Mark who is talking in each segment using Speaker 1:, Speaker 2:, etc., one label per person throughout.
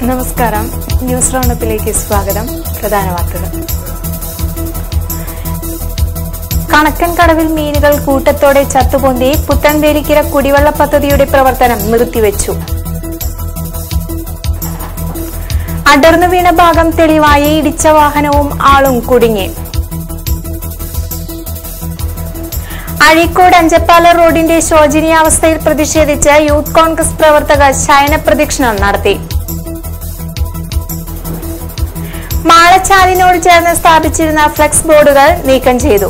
Speaker 1: നമസ്കാരം ന്യൂസ് റൗണ്ടപ്പിലേക്ക് സ്വാഗതം പ്രധാന വാർത്തകൾ കണക്കൻ കടവിൽ മീനുകൾ കൂട്ടത്തോടെ ചത്തുപൊന്തി പുത്തൻവേലിക്കര കുടിവെള്ള പദ്ധതിയുടെ പ്രവർത്തനം നിർത്തിവെച്ചു അടർന്നു വീണ ഭാഗം തെളിവായി ഇടിച്ച വാഹനവും ആളും കുടുങ്ങി അഴീക്കോട് അഞ്ചപ്പാല റോഡിന്റെ ശോചനീയാവസ്ഥയിൽ പ്രതിഷേധിച്ച് യൂത്ത് കോൺഗ്രസ് പ്രവർത്തകർ ശയന പ്രദക്ഷിണം നടത്തി മാളച്ചാലിനോട് ചേർന്ന് സ്ഥാപിച്ചിരുന്ന ഫ്ലെക്സ് ബോർഡുകൾ നീക്കം ചെയ്തു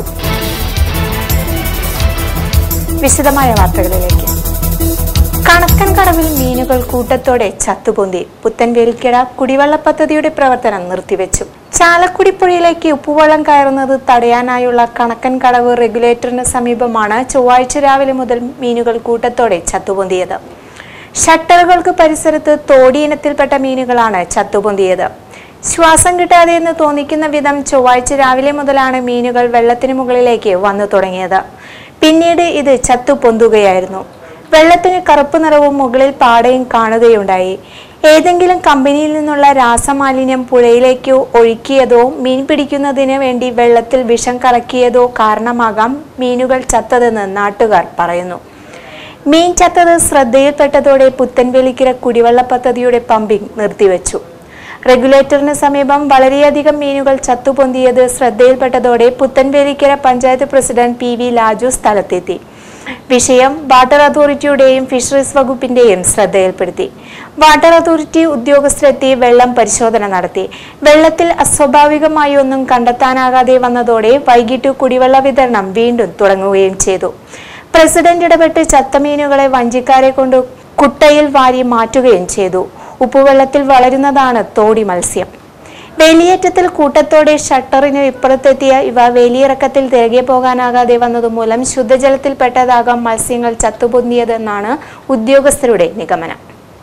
Speaker 1: വിശദമായ വാർത്തകളിലേക്ക് കണക്കൻ കടവിൽ മീനുകൾ കൂട്ടത്തോടെ ചത്തുപൊന്തി പുത്തൻവേലിക്കര കുടിവെള്ള പദ്ധതിയുടെ പ്രവർത്തനം നിർത്തിവെച്ചു ചാലക്കുടി പുഴയിലേക്ക് ഉപ്പുവെള്ളം കയറുന്നത് തടയാനായുള്ള കണക്കൻ കടവ് റെഗുലേറ്ററിന് സമീപമാണ് ചൊവ്വാഴ്ച രാവിലെ മുതൽ മീനുകൾ കൂട്ടത്തോടെ ചത്തുപൊന്തിയത് ഷട്ടറുകൾക്ക് പരിസരത്ത് തോടിയിനത്തിൽപ്പെട്ട മീനുകളാണ് ചത്തുപൊന്തിയത് ശ്വാസം കിട്ടാതെ എന്ന് തോന്നിക്കുന്ന വിധം ചൊവ്വാഴ്ച രാവിലെ മുതലാണ് മീനുകൾ വെള്ളത്തിന് മുകളിലേക്ക് വന്നു തുടങ്ങിയത് പിന്നീട് ഇത് ചത്തു പൊന്തുകയായിരുന്നു വെള്ളത്തിന് കറുപ്പ് നിറവും മുകളിൽ പാടയും കാണുകയുണ്ടായി ഏതെങ്കിലും കമ്പനിയിൽ നിന്നുള്ള രാസമാലിന്യം പുഴയിലേക്ക് ഒഴുക്കിയതോ മീൻ പിടിക്കുന്നതിന് വേണ്ടി വെള്ളത്തിൽ വിഷം കലക്കിയതോ കാരണമാകാം മീനുകൾ ചത്തതെന്ന് നാട്ടുകാർ പറയുന്നു മീൻ ചത്തത് ശ്രദ്ധയിൽപ്പെട്ടതോടെ പുത്തൻവേലിക്കര കുടിവെള്ള പദ്ധതിയുടെ പമ്പിംഗ് നിർത്തിവെച്ചു റെഗുലേറ്ററിന് സമീപം വളരെയധികം മീനുകൾ ചത്തുപൊന്തിയത് ശ്രദ്ധയിൽപ്പെട്ടതോടെ Puthenvelikkara panchayat president P V Laju സ്ഥലത്തെത്തി വിഷയം വാട്ടർ അതോറിറ്റിയുടെയും ഫിഷറീസ് വകുപ്പിന്റെയും ശ്രദ്ധയിൽപ്പെടുത്തി വാട്ടർ അതോറിറ്റി ഉദ്യോഗസ്ഥരെത്തി വെള്ളം പരിശോധന നടത്തി വെള്ളത്തിൽ അസ്വാഭാവികമായി ഒന്നും കണ്ടെത്താനാകാതെ വന്നതോടെ വൈകിട്ട് കുടിവെള്ള വിതരണം വീണ്ടും തുടങ്ങുകയും ചെയ്തു പ്രസിഡന്റ് ഇടപെട്ട് ചത്തമീനുകളെ വഞ്ചിക്കാരെ കൊണ്ട് കുട്ടയിൽ വാരി മാറ്റുകയും ചെയ്തു ഉപ്പുവെള്ളത്തിൽ വളരുന്നതാണ് തോടി മത്സ്യം വേലിയേറ്റത്തിൽ കൂട്ടത്തോടെ ഷട്ടറിന് ഇപ്പുറത്തെത്തിയ ഇവ വേലിയിറക്കത്തിൽ തിരികെ പോകാനാകാതെ വന്നതുമൂലം ശുദ്ധജലത്തിൽപ്പെട്ടതാകാം മത്സ്യങ്ങൾ ചത്തുപൊന്തിയതെന്നാണ് ഉദ്യോഗസ്ഥരുടെ നിഗമനം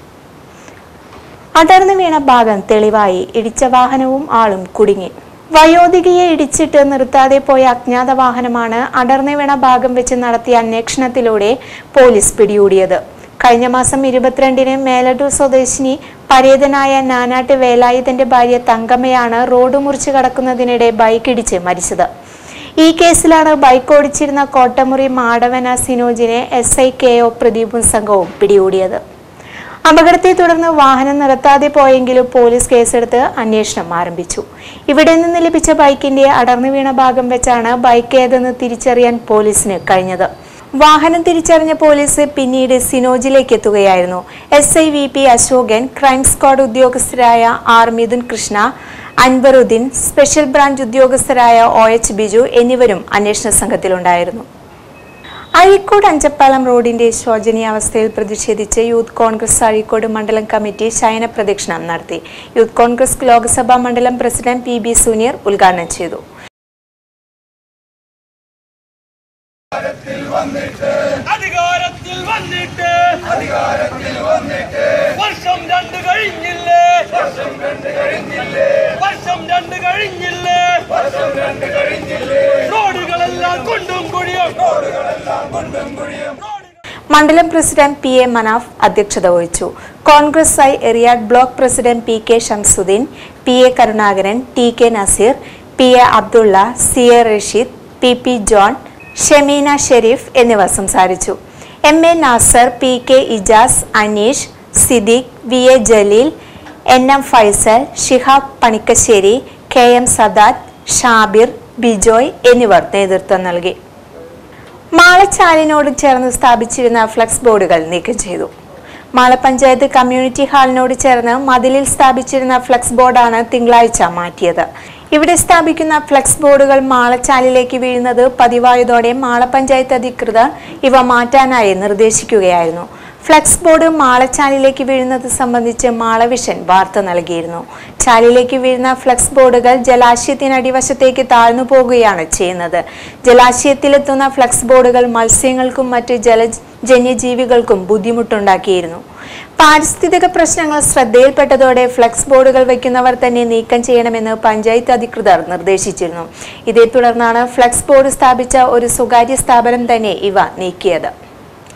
Speaker 1: അടർന്നു വീണ ഭാഗം തെളിവായി ഇടിച്ച വാഹനവും ആളും കുടുങ്ങി വയോധികയെ ഇടിച്ചിട്ട് നിർത്താതെ പോയ അജ്ഞാത വാഹനമാണ് അടർന്നു വീണ ഭാഗം വെച്ച് നടത്തിയ അന്വേഷണത്തിലൂടെ പോലീസ് പിടികൂടിയത് കഴിഞ്ഞ മാസം ഇരുപത്തിരണ്ടിന് മേലടൂർ സ്വദേശിനി പരേതനായ നാനാട്ട് വേലായുധന്റെ ഭാര്യ തങ്കമ്മയാണ് റോഡ് മുറിച്ച് കടക്കുന്നതിനിടെ ബൈക്ക് ഇടിച്ച് മരിച്ചത് ഈ കേസിലാണ് ബൈക്ക് ഓടിച്ചിരുന്ന കോട്ടമുറി മാടവന സിനോജിനെ എസ് ഐ കെ ഒ പ്രദീപും സംഘവും പിടികൂടിയത് അപകടത്തെ തുടർന്ന് വാഹനം നിർത്താതെ പോയെങ്കിലും പോലീസ് കേസെടുത്ത് അന്വേഷണം ആരംഭിച്ചു ഇവിടെ നിന്ന് ലഭിച്ച ബൈക്കിന്റെ അടർന്നു വീണ ഭാഗം വെച്ചാണ് ബൈക്ക് ഏതെന്ന് തിരിച്ചറിയാൻ പോലീസിന് കഴിഞ്ഞത് വാഹനം തിരിച്ചറിഞ്ഞ പോലീസ് പിന്നീട് സിനോജിലേക്ക് എത്തുകയായിരുന്നു S I V P Ashokan crime squad ഉദ്യോഗസ്ഥരായ R Mithun Krishna Anwaruddin special branch ഉദ്യോഗസ്ഥരായ ഒ എച്ച് ബിജു എന്നിവരും അന്വേഷണ സംഘത്തിലുണ്ടായിരുന്നു അഴീക്കോട് അഞ്ചപ്പാലം റോഡിന്റെ ശോചനീയാവസ്ഥയിൽ പ്രതിഷേധിച്ച് യൂത്ത് കോൺഗ്രസ് അഴീക്കോട് മണ്ഡലം കമ്മിറ്റി ശയന പ്രദക്ഷിണം നടത്തി യൂത്ത് കോൺഗ്രസ് ലോക്സഭാ മണ്ഡലം പ്രസിഡന്റ് പി ബി സുനീർ ഉദ്ഘാടനം ചെയ്തു
Speaker 2: അധികാരത്തിൽ വന്നിട്ട് അധികാരത്തിൽ വന്നിട്ട് വർഷം രണ്ട് കഴിഞ്ഞില്ലേ വർഷം രണ്ട് കഴിഞ്ഞില്ലേ വർഷം രണ്ട് കഴിഞ്ഞില്ലേ വർഷം രണ്ട് കഴിഞ്ഞില്ലേ റോഡുകളെല്ലാം കൊണ്ടും കുഴിയും റോഡുകളെല്ലാം കൊണ്ടും കുഴിയും
Speaker 1: മണ്ഡലം പ്രസിഡന്റ് പി എ മനാഫ് അധ്യക്ഷത വഹിച്ചു Congress I Eriyad block president P K Shamsudheen P A Karunakaran T K Naseer P A Abdulla C A Rasheed P P John Shemeena Shareef എന്നിവർ സംസാരിച്ചു M A Nasser P K Ijas Aneesh Siddique V A Jaleel N M Faisal Shihab Panikkassery K M Sadath Shabir Bijoy എന്നിവർ നേതൃത്വം നൽകി മാളച്ചാലിനോട് ചേർന്ന് സ്ഥാപിച്ചിരുന്ന ഫ്ലക്സ് ബോർഡുകൾ നീക്കം ചെയ്തു മാള പഞ്ചായത്ത് കമ്മ്യൂണിറ്റി ഹാളിനോട് ചേർന്ന് മതിലിൽ സ്ഥാപിച്ചിരുന്ന ഫ്ലക്സ് ബോർഡാണ് തിങ്കളാഴ്ച മാറ്റിയത് ഇവിടെ സ്ഥാപിക്കുന്ന ഫ്ലക്സ് ബോർഡുകൾ മാളച്ചാലിലേക്ക് വീഴുന്നത് പതിവായതോടെ മാള പഞ്ചായത്ത് അധികൃതർ ഇവ മാറ്റാനായി നിർദ്ദേശിക്കുകയായിരുന്നു ഫ്ലക്സ് ബോർഡ് മാളച്ചാലിലേക്ക് വീഴുന്നത് സംബന്ധിച്ച് മാളവിഷൻ വാർത്ത നൽകിയിരുന്നു ചാലിലേക്ക് വീഴുന്ന ഫ്ലക്സ് ബോർഡുകൾ ജലാശയത്തിനടിവശത്തേക്ക് താഴ്ന്നു പോകുകയാണ് ചെയ്യുന്നത് ജലാശയത്തിലെത്തുന്ന ഫ്ലക്സ് ബോർഡുകൾ മത്സ്യങ്ങൾക്കും മറ്റ് ജലജന്യജീവികൾക്കും ബുദ്ധിമുട്ടുണ്ടാക്കിയിരുന്നു പാരിസ്ഥിതിക പ്രശ്നങ്ങൾ ശ്രദ്ധയിൽപ്പെട്ടതോടെ ഫ്ലക്സ് ബോർഡുകൾ വയ്ക്കുന്നവർ തന്നെ നീക്കം ചെയ്യണമെന്ന് പഞ്ചായത്ത് അധികൃതർ നിർദ്ദേശിച്ചിരുന്നു ഇതേ തുടർന്നാണ് ഫ്ലക്സ് ബോർഡ് സ്ഥാപിച്ച ഒരു സ്വകാര്യ സ്ഥാപനം തന്നെ ഇവ നീക്കിയത്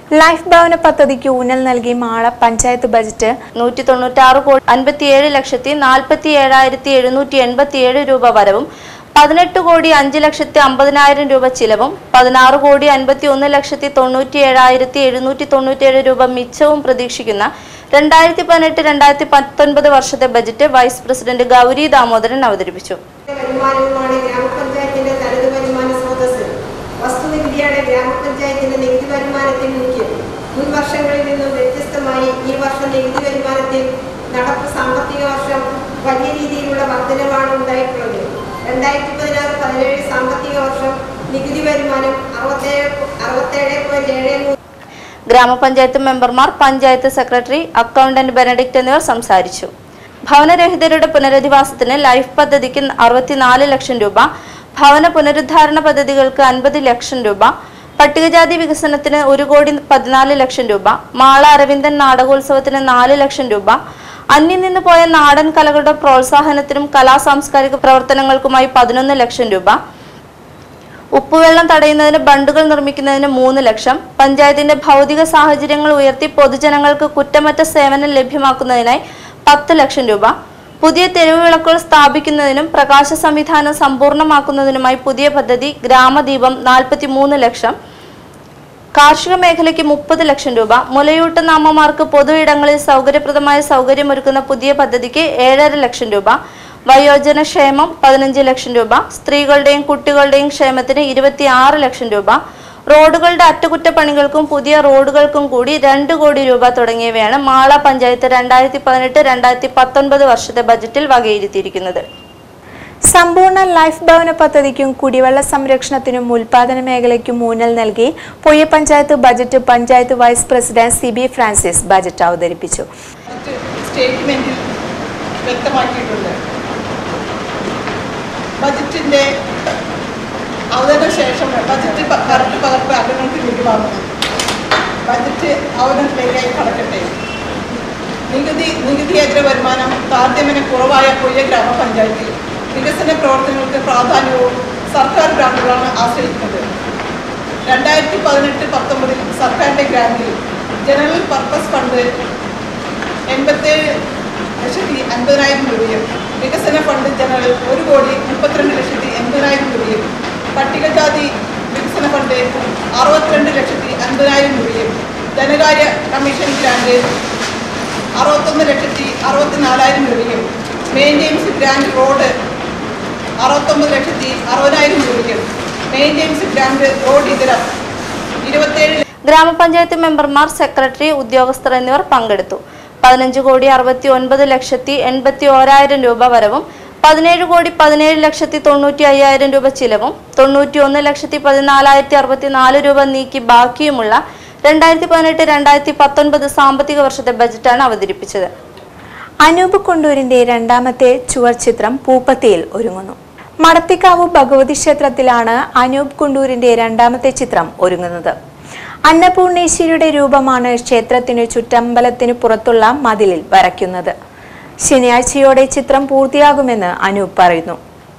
Speaker 1: ലൈഫ് ഭവന പദ്ധതിക്ക് ഊന്നൽ നൽകി മാള പഞ്ചായത്ത് ബജറ്റ്
Speaker 3: നൂറ്റി തൊണ്ണൂറ്റാറ് കോടി അൻപത്തിയേഴ് ലക്ഷത്തി നാൽപ്പത്തി ഏഴായിരത്തി എഴുന്നൂറ്റി എൺപത്തിയേഴ് രൂപ വരവും പതിനെട്ട് കോടി അഞ്ച് ലക്ഷത്തി അമ്പതിനായിരം രൂപ ചിലവും പതിനാറ് കോടി അൻപത്തി ഒന്ന് ലക്ഷത്തി തൊണ്ണൂറ്റി ഏഴായിരത്തി എഴുന്നൂറ്റി തൊണ്ണൂറ്റിയേഴ് രൂപ മിച്ചവും പ്രതീക്ഷിക്കുന്ന രണ്ടായിരത്തി പതിനെട്ട് രണ്ടായിരത്തി പത്തൊൻപത് വർഷത്തെ budget vice president Gauri Damodaran അവതരിപ്പിച്ചു
Speaker 4: വരുമാനവുമാണ് ഗ്രാമപഞ്ചായത്തിന്റെ തനത് വരുമാന സ്രോതസ് വസ്തുനികുതിയാണ് ഗ്രാമപഞ്ചായത്തിന്റെ നികുതി വരുമാനത്തിൽ മുഖ്യം മുൻ വർഷങ്ങളിൽ നിന്നും വ്യത്യസ്തമായി ഈ വർഷം നികുതി വരുമാനത്തിൽ നടപ്പ് സാമ്പത്തിക വർഷം വലിയ രീതിയിലുള്ള വർധനവാണ് ഉണ്ടായിട്ടുള്ളത് രണ്ടായിരത്തി പതിനാറ് പതിനേഴ് സാമ്പത്തിക വർഷം നികുതി വരുമാനം അറുപത്തേഴ് അറുപത്തേഴ് പോയിന്റ് ഏഴ് മൂന്ന്
Speaker 3: ഗ്രാമപഞ്ചായത്ത് മെമ്പർമാർ പഞ്ചായത്ത് സെക്രട്ടറി അക്കൗണ്ടന്റ് ബെനഡിക്ട് എന്നിവർ സംസാരിച്ചു ഭവനരഹിതരുടെ പുനരധിവാസത്തിന് ലൈഫ് പദ്ധതിക്ക് അറുപത്തിനാല് ലക്ഷം രൂപ ഭവന പുനരുദ്ധാരണ പദ്ധതികൾക്ക് അൻപത് ലക്ഷം രൂപ പട്ടികജാതി വികസനത്തിന് ഒരു കോടി പതിനാല് ലക്ഷം രൂപ മാള അരവിന്ദൻ നാടകോത്സവത്തിന് നാല് ലക്ഷം രൂപ അന്യം നിന്ന് പോയ നാടൻ കലകളുടെ പ്രോത്സാഹനത്തിനും കലാ സാംസ്കാരിക പ്രവർത്തനങ്ങൾക്കുമായി പതിനൊന്ന് ലക്ഷം രൂപ ഉപ്പുവെള്ളം തടയുന്നതിന് ബണ്ടുകൾ നിർമ്മിക്കുന്നതിന് മൂന്ന് ലക്ഷം പഞ്ചായത്തിന്റെ ഭൗതിക സാഹചര്യങ്ങൾ ഉയർത്തി പൊതുജനങ്ങൾക്ക് കുറ്റമറ്റ സേവനം ലഭ്യമാക്കുന്നതിനായി പത്ത് ലക്ഷം രൂപ പുതിയ തെരുവ് വിളക്കുകൾ സ്ഥാപിക്കുന്നതിനും പ്രകാശ സംവിധാനം സമ്പൂർണ്ണമാക്കുന്നതിനുമായി പുതിയ പദ്ധതി ഗ്രാമദീപം നാൽപ്പത്തി മൂന്ന് ലക്ഷം കാർഷിക മേഖലയ്ക്ക് മുപ്പത് ലക്ഷം രൂപ മുലയൂട്ട് നാമമാർക്ക് പൊതു ഇടങ്ങളിൽ സൗകര്യപ്രദമായ സൗകര്യമൊരുക്കുന്ന പുതിയ പദ്ധതിക്ക് ഏഴര ലക്ഷം രൂപ വയോജന ക്ഷേമം പതിനഞ്ച് ലക്ഷം രൂപ സ്ത്രീകളുടെയും കുട്ടികളുടെയും ക്ഷേമത്തിന് ഇരുപത്തിയാറ് ലക്ഷം രൂപ റോഡുകളുടെ അറ്റകുറ്റപ്പണികൾക്കും പുതിയ റോഡുകൾക്കും കൂടി രണ്ട് കോടി രൂപ തുടങ്ങിയവയാണ് മാള പഞ്ചായത്ത് രണ്ടായിരത്തി പതിനെട്ട് രണ്ടായിരത്തി പത്തൊൻപത് വർഷത്തെ ബജറ്റിൽ വകയിരുത്തിയിരിക്കുന്നത്
Speaker 1: സമ്പൂർണ്ണ ലൈഫ് ഭവന പദ്ധതിക്കും കുടിവെള്ള സംരക്ഷണത്തിനും ഉൽപാദന മേഖലയ്ക്കും ഊന്നൽ നൽകി Poyya panchayat budget panchayat vice president C B Francis budget അവതരിപ്പിച്ചു
Speaker 5: സ്റ്റേറ്റ്മെന്റിൽ വ്യക്തമാക്കിയിട്ടുണ്ട് ബജറ്റിന്റെ അവതരണ ശേഷം ബജറ്റ് പ- കരട് പകർപ്പ് അംഗങ്ങൾക്ക് ലഭ്യമാകുന്നു ബജറ്റ് അവതരണത്തിലേക്ക് കടക്കട്ടെ നികുതി നികുതിയേതര വരുമാനം താരതമ്യേന കുറവായ പൊയ്യ ഗ്രാമപഞ്ചായത്തിൽ വികസന പ്രവർത്തനങ്ങൾക്ക് പ്രാധാന്യവും സർക്കാർ ഗ്രാന്റുകളാണ് ആശ്രയിക്കുന്നത് രണ്ടായിരത്തി പതിനെട്ട് പത്തൊമ്പതിൽ സർക്കാരിൻ്റെ ഗ്രാന്റിൽ ജനറൽ പർപ്പസ് ഫണ്ട് എൺപത്തേഴ് ലക്ഷത്തി അൻപതിനായിരം രൂപയും വികസന ഫണ്ട് ജനറൽ ഒരു കോടി മുപ്പത്തിരണ്ട് ലക്ഷത്തി എൺപതിനായിരം രൂപയും പട്ടികജാതി വികസന ഫണ്ട് അറുപത്തിരണ്ട് ലക്ഷത്തി അൻപതിനായിരം രൂപയും ധനകാര്യ കമ്മീഷൻ ഗ്രാന്റ് അറുപത്തൊന്ന് ലക്ഷത്തി അറുപത്തിനാലായിരം രൂപയും മെയിൻ്റെനൻസ് ഗ്രാന്റ് റോഡ് അറുപത്തൊമ്പത് ലക്ഷത്തി അറുപതിനായിരം രൂപയും മെയിൻ്റെനൻസ് ഗ്രാന്റ് റോഡ് ഇതരം ഇരുപത്തേഴ്
Speaker 3: ഗ്രാമപഞ്ചായത്ത് മെമ്പർമാർ സെക്രട്ടറി ഉദ്യോഗസ്ഥർ എന്നിവർ പങ്കെടുത്തു പതിനഞ്ച് കോടി അറുപത്തി ഒൻപത് ലക്ഷത്തി എൺപത്തി ഓരായിരം രൂപ വരവും പതിനേഴ് കോടി പതിനേഴ് ലക്ഷത്തി തൊണ്ണൂറ്റി അയ്യായിരം രൂപ ചിലവും തൊണ്ണൂറ്റി ഒന്ന് ലക്ഷത്തി പതിനാലായിരത്തി അറുപത്തി നാല് രൂപ നീക്കി ബാക്കിയുമുള്ള രണ്ടായിരത്തി പതിനെട്ട് രണ്ടായിരത്തി പത്തൊൻപത് സാമ്പത്തിക വർഷത്തെ ബജറ്റാണ് അവതരിപ്പിച്ചത്
Speaker 1: അനൂപ് കൊണ്ടൂരിന്റെ രണ്ടാമത്തെ ചുവർ ചിത്രം പൂപ്പത്തിയിൽ ഒരുങ്ങുന്നു മടത്തിക്കാവ് ഭഗവതി ക്ഷേത്രത്തിലാണ് അനൂപ് കുണ്ടൂരിന്റെ രണ്ടാമത്തെ ചിത്രം ഒരുങ്ങുന്നത് അന്നപൂർണേശ്വരിയുടെ രൂപമാണ് ക്ഷേത്രത്തിനു ചുറ്റമ്പലത്തിനു പുറത്തുള്ള മതിലിൽ വരയ്ക്കുന്നത് ശനിയാഴ്ചയോടെ ചിത്രം പൂർത്തിയാകുമെന്ന് അനൂപ് പറയുന്നു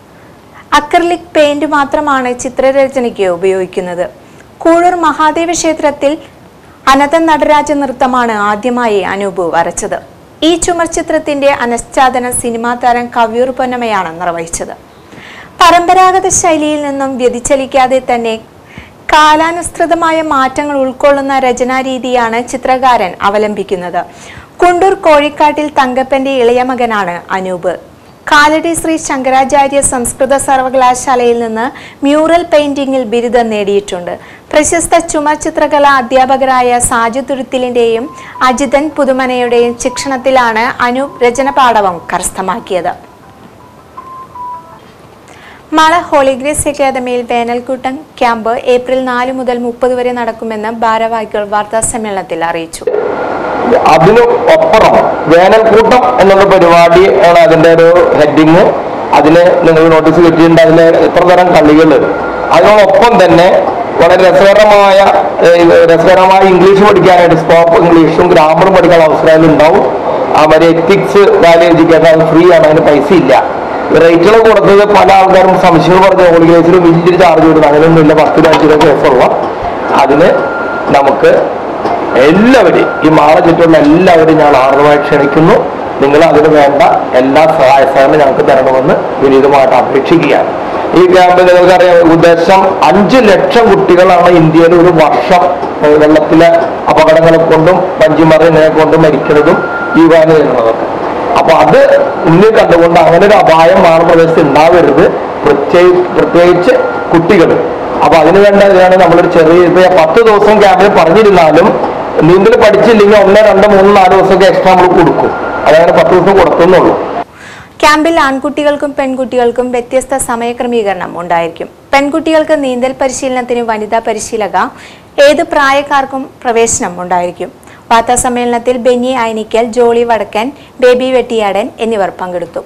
Speaker 1: അക്രലിക് പെയിന്റ് മാത്രമാണ് ചിത്രരചനയ്ക്ക് ഉപയോഗിക്കുന്നത് കൂഴൂർ മഹാദേവ ക്ഷേത്രത്തിൽ അനന്ത നടരാജ നൃത്തമാണ് ആദ്യമായി അനൂപ് വരച്ചത് ഈ ചുമർ ചിത്രത്തിന്റെ അനശ്ചാദനം സിനിമാ താരം കവിയൂർ പൊന്നമ്മയാണ് നിർവഹിച്ചത് പരമ്പരാഗത ശൈലിയിൽ നിന്നും വ്യതിചലിക്കാതെ തന്നെ കാലാനുസൃതമായ മാറ്റങ്ങൾ ഉൾക്കൊള്ളുന്ന രചനാരീതിയാണ് ചിത്രകാരൻ അവലംബിക്കുന്നത് കുണ്ടൂർ കോഴിക്കാട്ടിൽ തങ്കപ്പന്റെ ഇളയ മകനാണ് അനൂപ് കാലടി ശ്രീ ശങ്കരാചാര്യ സംസ്കൃത സർവകലാശാലയിൽ നിന്ന് മ്യൂറൽ പെയിന്റിംഗിൽ ബിരുദം നേടിയിട്ടുണ്ട് പ്രശസ്ത ചുമർ ചിത്രകലാ അധ്യാപകരായ സാജു തുരുത്തിലിന്റെയും അജിതൻ പുതുമനയുടെയും ശിക്ഷണത്തിലാണ് അനൂപ് രചന പാടവം കരസ്ഥമാക്കിയത് മള ഹോളിഗ്രേസ് അക്കാദമിയിൽ വേനൽക്കൂട്ടം ക്യാമ്പ് ഏപ്രിൽ നാല് മുതൽ മുപ്പത് വരെ നടക്കുമെന്ന് ഭാരവാഹികൾ വാർത്താ സമ്മേളനത്തിൽ അറിയിച്ചു
Speaker 6: അതിന് ഒപ്പുറം വേനൽക്കൂട്ടം എന്നുള്ള പരിപാടി ആണ് അതിന്റെ ഒരു ഹെഡിങ് അതിന് നിങ്ങൾ നോട്ടീസ് കിട്ടിയിട്ടുണ്ട് അതിന് എത്ര തരം കളികൾ അതിനോടൊപ്പം തന്നെ വളരെ രസകരമായ ഏഹ്, രസകരമായ ഇംഗ്ലീഷ് പഠിക്കാനായിട്ട് സ്പോപ്പ് ഇംഗ്ലീഷും ഗ്രാമറും പഠിക്കാൻ അവസരം ഉണ്ടാവും ആ മറ്റേ എത്തിക്സ് വാല്യൂ എഡ്യൂക്കേഷൻ അത് ഫ്രീ ആണ് അതിന് പൈസ ഇല്ല റേറ്റുകൾ കൊടുത്തത് പല ആൾക്കാരും സംശയങ്ങൾ പറഞ്ഞ ഹോളിഗ്രേസിൽ വലിയൊരു ചാർജ് കൊടുക്കുന്നത് അങ്ങനെയൊന്നുമില്ല പത്ത് രൂപ അഞ്ച് രൂപ കേസുള്ള അതിന് നമുക്ക് എല്ലാവരെയും ഈ മാള ചുറ്റുള്ള എല്ലാവരും ഞാൻ ആർദ്രമായി ക്ഷണിക്കുന്നു നിങ്ങൾ അതിന് വേണ്ട എല്ലാ സഹായ സഹകരണം ഞങ്ങൾക്ക് തരണമെന്ന് വിനീതമായിട്ട് അപേക്ഷിക്കുകയാണ് ഈ ക്യാമ്പിൽ നിങ്ങൾക്കറിയാം ഉദ്ദേശം അഞ്ച് ലക്ഷം കുട്ടികളാണ് ഇന്ത്യയിൽ ഒരു വർഷം ഏഹ്, വെള്ളത്തിലെ അപകടങ്ങളെ കൊണ്ടും വഞ്ചിമറിനെ കൊണ്ടും മരിക്കുന്നതും ഈ വാന് വരുന്നതൊക്കെ അപ്പൊ അത് മുന്നിൽ കണ്ടുകൊണ്ട് അങ്ങനെ ഒരു അപായം മാനപ്രദേശത്ത് ഉണ്ടാവരുത് പ്രത്യേകിച്ച് പ്രത്യേകിച്ച് കുട്ടികൾ അപ്പൊ അതിന് വേണ്ട ഇതാണ് നമ്മളൊരു ചെറിയ ഇപ്പൊ പത്ത് ദിവസം ക്യാമ്പിൽ പറഞ്ഞിരുന്നാലും നീന്തൽ പഠിച്ചില്ലെങ്കിൽ ഒന്ന് രണ്ട് മൂന്ന് നാല് ദിവസമൊക്കെ എക്സ്ട്രാ നമ്മൾ കൊടുക്കും അതങ്ങനെ പത്ത് ദിവസം കൊടുക്കുന്നുള്ളൂ
Speaker 1: ക്യാമ്പിൽ ആൺകുട്ടികൾക്കും പെൺകുട്ടികൾക്കും വ്യത്യസ്ത സമയക്രമീകരണം ഉണ്ടായിരിക്കും പെൺകുട്ടികൾക്ക് നീന്തൽ പരിശീലനത്തിന് വനിതാ പരിശീലക ഏത് പ്രായക്കാർക്കും പ്രവേശനം ഉണ്ടായിരിക്കും വാർത്താ സമ്മേളനത്തിൽ ബെന്നി ഐനിക്കൽ ജോളി വടക്കൻ ബേബി വെട്ടിയാടൻ എന്നിവർ പങ്കെടുത്തു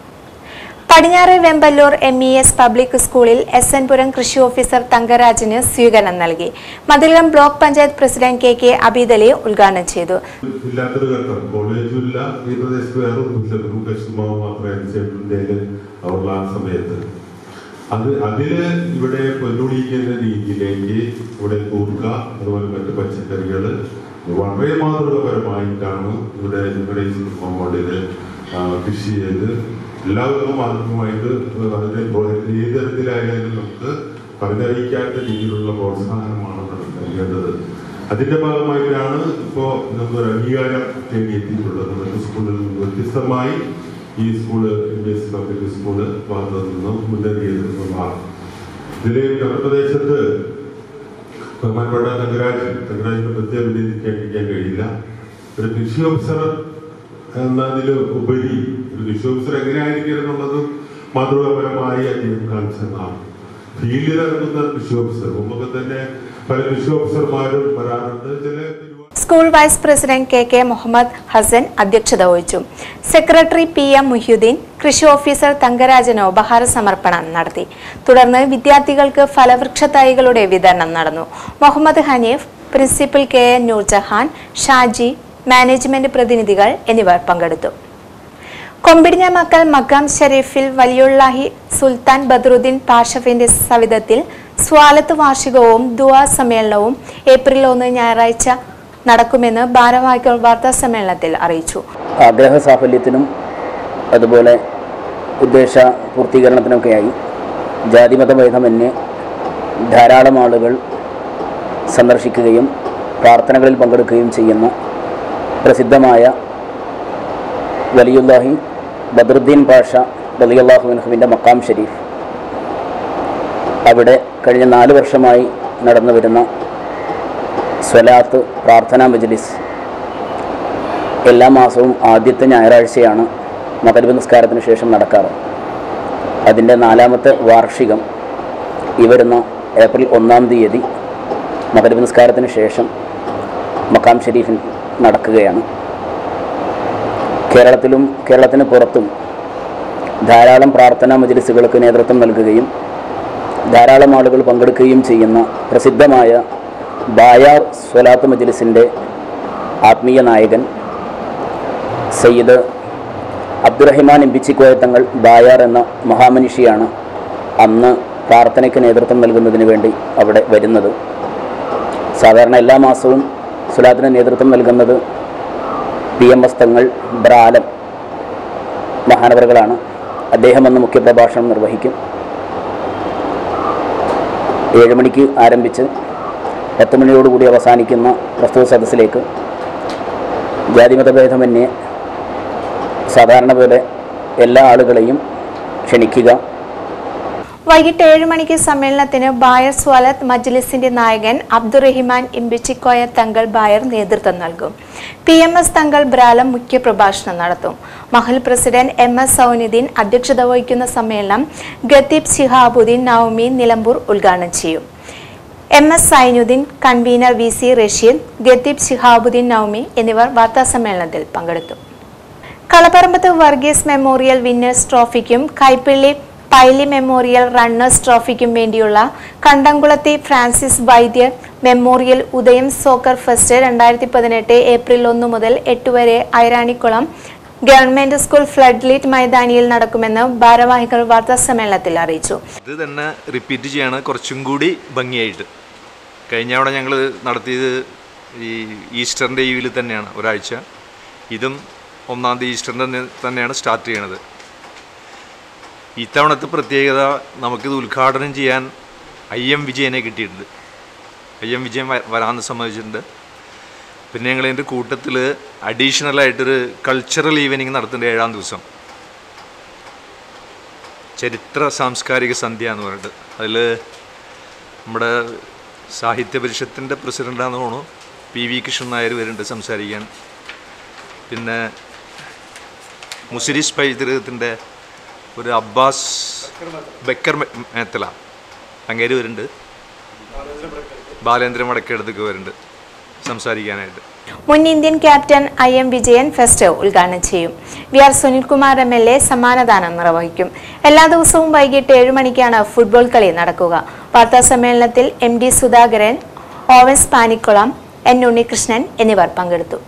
Speaker 1: പടിഞ്ഞാറ് Vemballur M E S public സ്കൂളിൽ എസ് എൻ പുരം കൃഷി ഓഫീസർ തങ്കരാജിന് സ്വീകരണം നൽകി Mathilakam block panchayat president K K Abeedali ഉദ്ഘാടനം ചെയ്തു
Speaker 7: ഇല്ലാത്തൊരു ഘട്ടം കോളേജും ഇല്ല ഈ പ്രദേശത്ത് വേറെ ഒന്നുമില്ല ഒരു കശുമാവ് മാത്രമേ ചേട്ടൻ്റെ ഉള്ള ആ സമയത്ത് അത് അതില് ഇവിടെ പൊന്നുളിക്കുന്ന രീതിയിലേക്ക് ഇവിടെ കൂർക്ക അതുപോലെ മറ്റ് പച്ചക്കറികള് വളരെ മാതൃകപരമായിട്ടാണ് ഇവിടെ നിങ്ങളുടെ ഈ കോമ്പൗണ്ടില് ആ, കൃഷി ചെയ്ത് എല്ലാവർക്കും മാതൃകമായിട്ട് അതിനെ പ്രോ- ഏത് തരത്തിലായാലും നമുക്ക് പറഞ്ഞറിയിക്കാത്ത രീതിയിലുള്ള പ്രോത്സാഹനമാണ് നൽകേണ്ടത് അതിന്റെ ഭാഗമായിട്ടാണ് ഇപ്പോ നമുക്കൊരു അംഗീകാരം തേടിയെത്തിയിട്ടുള്ളത് മറ്റു സ്കൂളുകളിൽ നിന്ന് വ്യത്യസ്തമായി ഈ school M B S public school ഭാഗത്തു നിന്നും മുന്നേറിയതാണ് ഇതിലെ നഗരപ്രദേശത്ത് ബഹുമാനപ്പെട്ട തങ്കരാജ് തങ്കരാജിനെ പ്രത്യേകം അഭിനന്ദിക്കാതിരിക്കാൻ കഴിയില്ല ഒരു കൃഷി ഓഫീസർ എന്നതിൽ ഉപരി ഒരു കൃഷി ഓഫീസർ എങ്ങനെയായിരിക്കും എന്നുള്ളത് മാതൃകാപരമായി അദ്ദേഹം കാണിച്ചതാണ് ഫീൽഡിൽ ഇറങ്ങുന്ന കൃഷി ഓഫീസർ മുമ്പൊക്കെ തന്നെ പല കൃഷി ഓഫീസർമാരും വരാറുണ്ട് ചില
Speaker 1: school vice president K K Muhammad Hassan അധ്യക്ഷത വഹിച്ചു സെക്രട്ടറി പി എം മുഹ്യുദ്ദീൻ കൃഷി ഓഫീസർ തങ്കരാജന് ഉപഹാര സമർപ്പണം നടത്തി തുടർന്ന് വിദ്യാർത്ഥികൾക്ക് ഫലവൃക്ഷ തൈകളുടെ വിതരണം നടന്നു Muhammad Haneef principal K N Noorjahan Shaji management പ്രതിനിധികൾ എന്നിവർ പങ്കെടുത്തു കൊമ്പിടിഞ്ഞ മക്കൾ മക്കാം ഷെരീഫിൽ വലിയുള്ളാഹി സുൽത്താൻ ബദ്രുദ്ദീൻ പാഷഫിന്റെ സവിധത്തിൽ സ്വാലത്ത് വാർഷികവും ദുവാ സമ്മേളനവും ഏപ്രിൽ ഒന്ന് ഞായറാഴ്ച നടക്കുമെന്ന് ഭാരവാഹികൾ വാർത്താ സമ്മേളനത്തിൽ അറിയിച്ചു
Speaker 8: ആഗ്രഹ സാഫല്യത്തിനും അതുപോലെ ഉദ്ദേശ പൂർത്തീകരണത്തിനൊക്കെയായി ജാതിമത ഭേദമന്യേ ധാരാളം ആളുകൾ സന്ദർശിക്കുകയും പ്രാർത്ഥനകളിൽ പങ്കെടുക്കുകയും ചെയ്യുന്ന പ്രസിദ്ധമായ വലിയുല്ലാഹി ബദറുദ്ദീൻ പാഷ റലിയുല്ലാഹുവിൻഹുവിൻ്റെ മക്കാം ഷരീഫ് അവിടെ കഴിഞ്ഞ നാല് വർഷമായി നടന്നു വരുന്ന സ്വലാത്ത് പ്രാർത്ഥനാ മജ്ലിസ് എല്ലാ മാസവും ആദ്യത്തെ ഞായറാഴ്ചയാണ് മകരവ് നിസ്കാരത്തിന് ശേഷം നടക്കാറ് അതിൻ്റെ നാലാമത്തെ വാർഷികം ഈ വരുന്ന ഏപ്രിൽ ഒന്നാം തീയതി മകരവ് നിസ്കാരത്തിന് ശേഷം മക്കാം ഷെരീഫിൽ നടക്കുകയാണ് കേരളത്തിലും കേരളത്തിന് പുറത്തും ധാരാളം പ്രാർത്ഥനാ മജ്ലിസുകൾക്ക് നേതൃത്വം നൽകുകയും ധാരാളം ആളുകൾ പങ്കെടുക്കുകയും ചെയ്യുന്ന പ്രസിദ്ധമായ ബായാർ സ്വലാത്ത് മജ്ലിസിൻ്റെ ആത്മീയ നായകൻ സയ്യിദ് അബ്ദുറഹിമാൻ എംപിച്ചിക്കോയ തങ്ങൾ ബായാർ എന്ന മഹാമനുഷിയാണ് അന്ന് പ്രാർത്ഥനയ്ക്ക് നേതൃത്വം നൽകുന്നതിന് വേണ്ടി അവിടെ വരുന്നത് സാധാരണ എല്ലാ മാസവും സ്വലാത്തിന് നേതൃത്വം നൽകുന്നത് പി എം എസ് തങ്ങൾ ബ്രാലം മഹാനവറുകളാണ് അദ്ദേഹം അന്ന് മുഖ്യപ്രഭാഷണം നിർവഹിക്കും ഏഴ് മണിക്ക് ആരംഭിച്ച് പത്ത് മണിയോടുകൂടി അവസാനിക്കുന്ന പ്രസ്തുത സദസ്സിലേക്ക് ജാതിമതഭേദമന്യേ സാധാരണ പോലെ എല്ലാ ആളുകളെയും ക്ഷണിക്കുക
Speaker 1: വൈകിട്ട് ഏഴ് മണിക്ക് സമ്മേളനത്തിന് ബായർ സ്വലത്ത് മജ്ലിസിന്റെ നായകൻ അബ്ദുറഹിമാൻ ഇമ്പിച്ചിക്കോയ തങ്ങൾ ബായർ നേതൃത്വം നൽകും പി എം എസ് തങ്ങൾ ബ്രാലം മുഖ്യപ്രഭാഷണം നടത്തും മഹൽ പ്രസിഡന്റ് എം എസ് സൗനുദ്ദീൻ അധ്യക്ഷത വഹിക്കുന്ന സമ്മേളനം ഗത്തീബ് ശിഹാബുദ്ദീൻ നവമി നിലമ്പൂർ ഉദ്ഘാടനം ചെയ്യും M S Sainudheen convener V C Rasheed ഗത്തീബ് ശിഹാബുദ്ദീൻ നവമി എന്നിവർ വാർത്താസമ്മേളനത്തിൽ പങ്കെടുത്തു കളപ്പറമ്പത്ത് വർഗീസ് മെമ്മോറിയൽ വിന്നേഴ്സ് ട്രോഫിക്കും കൈപ്പിള്ളി പൈലി മെമ്മോറിയൽ റണ്ണേഴ്സ് ട്രോഫിക്കും വേണ്ടിയുള്ള Kandamkulathi Francis Vaidyar memorial Udayam soccer fest രണ്ടായിരത്തി പതിനെട്ട് ഏപ്രിൽ ഒന്ന് മുതൽ എട്ട് വരെ Iranikulam government school flood light മൈതാനിയിൽ നടക്കുമെന്ന് ഭാരവാഹികൾ വാർത്താസമ്മേളനത്തിൽ അറിയിച്ചു
Speaker 9: ഇത് തന്നെ റിപ്പീറ്റ് ചെയ്യാണ് കുറച്ചും കൂടി ഭംഗിയായിട്ട് കഴിഞ്ഞ തവണ ഞങ്ങൾ നടത്തിയത് ഈ ഈസ്റ്ററിൻ്റെ ഈവിൽ തന്നെയാണ് ഒരാഴ്ച ഇതും ഒന്നാം തീയതി ഈസ്റ്ററിൻ്റെ അന്ന് തന്നെയാണ് സ്റ്റാർട്ട് ചെയ്യണത് ഇത്തവണത്തെ പ്രത്യേകത നമുക്കിത് ഉദ്ഘാടനം ചെയ്യാൻ ഐ എം വിജയനെ കിട്ടിയിട്ടുണ്ട് ഐ എം വിജയൻ വ- വരാമെന്ന് സമ്മതിച്ചിട്ടുണ്ട് പിന്നെ ഞങ്ങൾ ഇതിൻ്റെ കൂട്ടത്തിൽ അഡീഷണലായിട്ടൊരു കൾച്ചറൽ ഈവനിങ് നടത്തുന്നുണ്ട് ഏഴാം ദിവസം ചരിത്ര സാംസ്കാരിക സന്ധ്യ എന്ന് പറഞ്ഞിട്ട് അതിൽ നമ്മുടെ സാഹിത്യ പരിഷത്തിൻ്റെ പ്രസിഡൻ്റാന്ന് തോന്നുന്നു പി വി കൃഷ്ണൻ നായർ വരുന്നുണ്ട് സംസാരിക്കാൻ പിന്നെ മുസിരിസ് പൈതൃകത്തിൻ്റെ ഒരു അബ്ബാസ് ബക്കർ മെ- മേത്തല അങ്ങേര് വരുന്നുണ്ട് ബാലേന്ദ്രൻ വടക്കേടത്തൊക്കെ വരുന്നുണ്ട് സംസാരിക്കാനായിട്ട്
Speaker 1: മുൻ Indian captain I M Vijayan fest ഉദ്ഘാടനം ചെയ്യും V R Sunilkumar M L A സമ്മാനദാനം നിർവഹിക്കും എല്ലാ ദിവസവും വൈകിട്ട് ഏഴ് മണിക്കാണ് ഫുട്ബോൾ കളി നടക്കുക വാർത്താ സമ്മേളനത്തിൽ M D Sudhakaran Owens Panikkulam N Unnikrishnan എന്നിവർ പങ്കെടുത്തു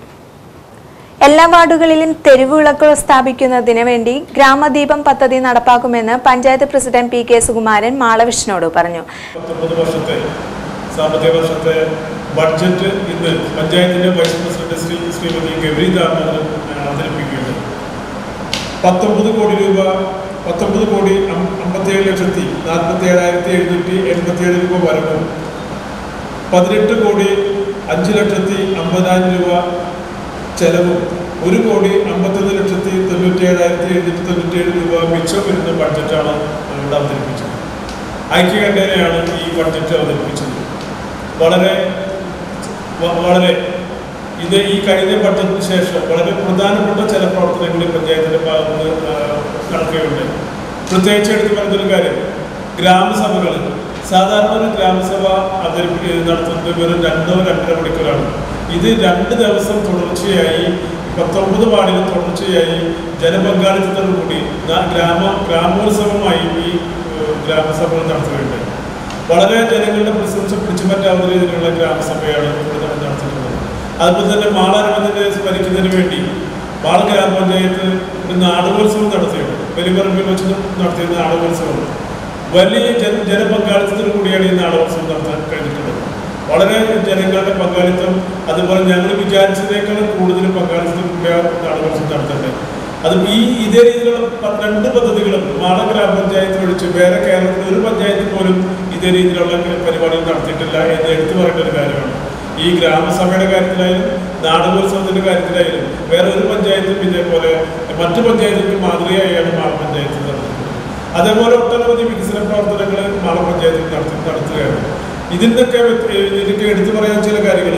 Speaker 1: എല്ലാ വാർഡുകളിലും തെരുവുവിളക്കുകൾ സ്ഥാപിക്കുന്നതിന് വേണ്ടി ഗ്രാമദീപം പദ്ധതി നടപ്പാക്കുമെന്ന് panchayat president P K Sukumaran മാളവിഷ്ണോട് പറഞ്ഞു
Speaker 10: പത്തൊമ്പത് വർഷത്തെ സാമ്പത്തിക വർഷത്തെ ബഡ്ജറ്റ് ഇന്ന് പഞ്ചായത്തിന്റെ വൈസ് പ്രസിഡന്റ് ശ്രീ ശ്രീമതി ഗൗരി ദാമോദരൻ അവതരിപ്പിക്കുകയുണ്ട് പത്തൊമ്പത് കോടി രൂപ പത്തൊമ്പത് കോടി അം- അമ്പത്തിയേഴ് ലക്ഷത്തി നാൽപ്പത്തി ഏഴായിരത്തി എഴുന്നൂറ്റി എൺപത്തിയേഴ് രൂപ വരവും പതിനെട്ട് കോടി അഞ്ച് ലക്ഷത്തി അമ്പതിനായിരം രൂപ ചെലവും ഒരു കോടി അമ്പത്തൊന്ന് ലക്ഷത്തി തൊണ്ണൂറ്റി ഏഴായിരത്തി എഴുന്നൂറ്റി തൊണ്ണൂറ്റി ഏഴ് രൂപ മിച്ചം വരുന്ന ബഡ്ജറ്റാണ് ഇവിടെ അവതരിപ്പിച്ചത് ഐക്യകണ്ഠേനയാണ് ഈ ബഡ്ജറ്റ് അവതരിപ്പിച്ചത് വളരെ വ- വളരെ ഇത് ഈ കഴിഞ്ഞ ബഡ്ജറ്റിന് ശേഷം വളരെ പ്രധാനപ്പെട്ട ചില പ്രവർത്തനങ്ങൾ ഈ പഞ്ചായത്തിന്റെ ഭാഗത്ത് നിന്ന് ആ, നടക്കുകയുണ്ടായി പ്രത്യേകിച്ച് എടുത്തു പറഞ്ഞൊരു കാര്യം ഗ്രാമസഭകൾ സാധാരണ ഒരു ഗ്രാമസഭ അവതരിപ്പി നടത്തുന്നത് വെറും രണ്ടോ രണ്ടര മണിക്കൂറാണ് ഇത് രണ്ട് ദിവസം തുടർച്ചയായി പത്തൊമ്പത് വാർഡിലും തുടർച്ചയായി ജനപങ്കാളിത്തത്തോടു കൂടി ന- ഗ്രാമ ഗ്രാമോത്സവമായി ഈ ഏഹ്, ഗ്രാമസഭകൾ നടത്തുകയുണ്ടായി വളരെ ജനങ്ങളുടെ പ്രശംസ പിടിച്ചു പറ്റാവുന്ന രീതിയിലുള്ള ഗ്രാമസഭയാണ് ഇവിടെ നമ്മൾ നടത്തിയിട്ടുള്ളത് അതുപോലെ തന്നെ മാളാരവത്തിന്റെ സ്മരിക്കുന്നതിന് വേണ്ടി മാള ഗ്രാമപഞ്ചായത്ത് ഒരു നാടകോത്സവം നടത്തിയിട്ടുണ്ട് പെരുമ്പറമ്പിൽ വെച്ച് നടത്തിയ നാടകോത്സവം വലിയ ജന ജനപങ്കാളിത്തത്തോടു കൂടിയാണ് ഈ നാടകോത്സവം നടത്താൻ കഴിഞ്ഞിട്ടുള്ളത് വളരെ ജനങ്ങളുടെ പങ്കാളിത്തം അതുപോലെ ഞങ്ങൾ വിചാരിച്ചതിനേക്കാളും കൂടുതൽ പങ്കാളിത്തം കൂടിയാണ് നാടകോത്സവം നടത്തേണ്ടത് അത് ഈ ഇതേ രീതിയിലുള്ള പ- രണ്ട് പദ്ധതികളും മാള ഗ്രാമപഞ്ചായത്ത് ഒഴിച്ച് വേറെ കേരളത്തിൽ ഒരു പഞ്ചായത്ത് പോലും ഇതേ രീതിയിലുള്ള പരിപാടികൾ നടത്തിയിട്ടില്ല എന്ന് എടുത്തു പറയേണ്ട ഒരു കാര്യമാണ് ഈ ഗ്രാമസഭയുടെ കാര്യത്തിലായാലും നാടകോത്സവത്തിന്റെ കാര്യത്തിലായാലും വേറെ ഒരു പഞ്ചായത്തും ഇതേപോലെ മറ്റു പഞ്ചായത്തുകൾക്ക് മാതൃകയായാണ് മാള പഞ്ചായത്ത് നടത്തുന്നത് അതേപോലെ ഒട്ടനവധി വികസന പ്രവർത്തനങ്ങൾ മാള പഞ്ചായത്തിൽ നടത്തി നടത്തുകയാണ് ഇതിൻ്റെയൊക്കെ വ്യത്യ- ഇതിനൊക്കെ എടുത്തു പറയാൻ ചില കാര്യങ്ങൾ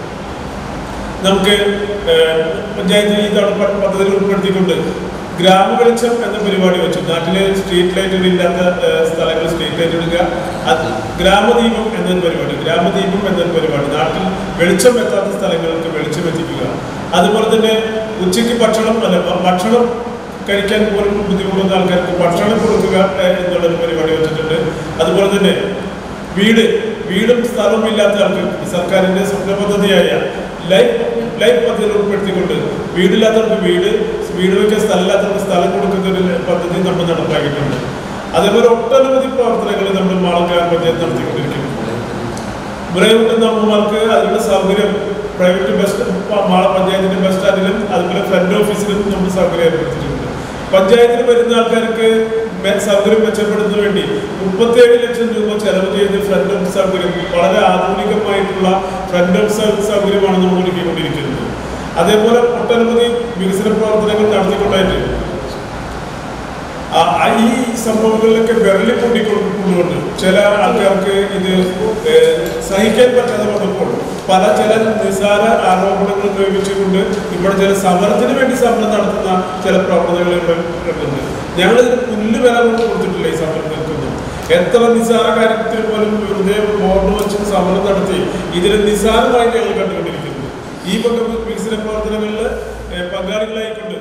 Speaker 10: നമുക്ക് ഏഹ്, പഞ്ചായത്ത് ഈ തവണ പ- പദ്ധതിയിൽ ഉൾപ്പെടുത്തിക്കൊണ്ട് ഗ്രാമവെളിച്ചം എന്ന പരിപാടി വെച്ചു നാട്ടിലെ സ്ട്രീറ്റ് ലൈറ്റുകൾ ഇല്ലാത്ത ഏഹ്, സ്ഥലങ്ങൾ സ്ട്രീറ്റ് ലൈറ്റ് ഇടുക അത് ഗ്രാമദീപം എന്നൊരു പരിപാടി ഗ്രാമദീപം എന്നൊരു പരിപാടി നാട്ടിൽ വെളിച്ചം എത്താത്ത സ്ഥലങ്ങൾക്ക് വെളിച്ചം എത്തിക്കുക അതുപോലെ തന്നെ ഉച്ചയ്ക്ക് ഭക്ഷണം അല്ല ഭ- ഭക്ഷണം കഴിക്കാൻ പോലും ബുദ്ധിമുട്ടുന്ന ആൾക്കാർക്ക് ഭക്ഷണം കൊടുക്കുക ഏഹ്, എന്നുള്ളൊരു പരിപാടി വെച്ചിട്ടുണ്ട് അതുപോലെ തന്നെ വീട് വീടും സ്ഥലവും ഇല്ലാത്ത ആൾക്ക് സർക്കാരിന്റെ സ്വപ്ന പദ്ധതിയായ ലൈഫ് ലൈഫ് പദ്ധതി ഉൾപ്പെടുത്തിക്കൊണ്ട് വീടില്ലാത്തവർക്ക് വീട് വീട് വെക്കാൻ സ്ഥലമില്ലാത്തവർക്ക് സ്ഥലം കൊടുക്കുന്ന ഒരു പദ്ധതി നമ്മൾ നടപ്പാക്കിയിട്ടുണ്ട് അതേപോലെ ഒട്ടനവധി പ്രവർത്തനങ്ങൾ നമ്മൾ മാളം ഗ്രാമപഞ്ചായത്ത് നടത്തിക്കൊണ്ടിരിക്കുന്നു മുലയൂട്ടുന്ന അമ്മമാർക്ക് അതിനുള്ള സൗകര്യം പ്രൈവറ്റ് ബസ് മാള പഞ്ചായത്തിന്റെ ബസ് സ്റ്റാൻഡിലും അതുപോലെ ഫ്രണ്ട് ഓഫീസിലും നമ്മൾ സൗകര്യം ഏർപ്പെടുത്തിയിട്ടുണ്ട് പഞ്ചായത്തിൽ വരുന്ന ആൾക്കാർക്ക് മെ- സൗകര്യം മെച്ചപ്പെടുന്നതിന് വേണ്ടി മുപ്പത്തിയേഴ് ലക്ഷം രൂപ ചെലവ് ചെയ്ത് ഫ്രണ്ട് ഓഫീസ് സൗകര്യം വളരെ ആധുനികമായിട്ടുള്ള ഫ്രണ്ട് ഓഫീസ് സൗകര്യമാണ് നമ്മൾ ഒരുക്കിക്കൊണ്ടിരിക്കുന്നത് അതേപോലെ ഒട്ടനവധി വികസന പ്രവർത്തനങ്ങൾ നടത്തിക്കൊണ്ടായിട്ട് ആ- ആ ഈ സംഭവങ്ങളിലൊക്കെ വിരളി കൊണ്ടിക്കൊണ്ടുകൊണ്ട് ചില ആൾക്കാർക്ക് ഇത് ഏഹ്, സഹിക്കാൻ പറ്റാതെ വന്നപ്പോൾ പല ചില നിസ്സാര ആരോപണങ്ങൾ ഉപയോഗിച്ചുകൊണ്ട് ഇവിടെ ചില സമരത്തിന് വേണ്ടി സമരം നടത്തുന്ന ചില പ്രവണതകൾ ഇവിടെ ഉണ്ട് ഞങ്ങൾ ഇതിന് പുല്ല് വില കൊണ്ട് കൊടുത്തിട്ടില്ല ഈ സമരം നിൽക്കുന്നു എത്ര നിസ്സാര കാര്യത്തിൽ പോലും വെറുതെ ബോർഡ് വെച്ച് സമരം നടത്തി ഇതിൽ നിസ്സാരമായി ഞങ്ങൾ കണ്ടുകൊണ്ടിരിക്കുന്നു ഈ വക വികസന പ്രവർത്തനങ്ങളിൽ ഏഹ്, പങ്കാളികളായിക്കൊണ്ട്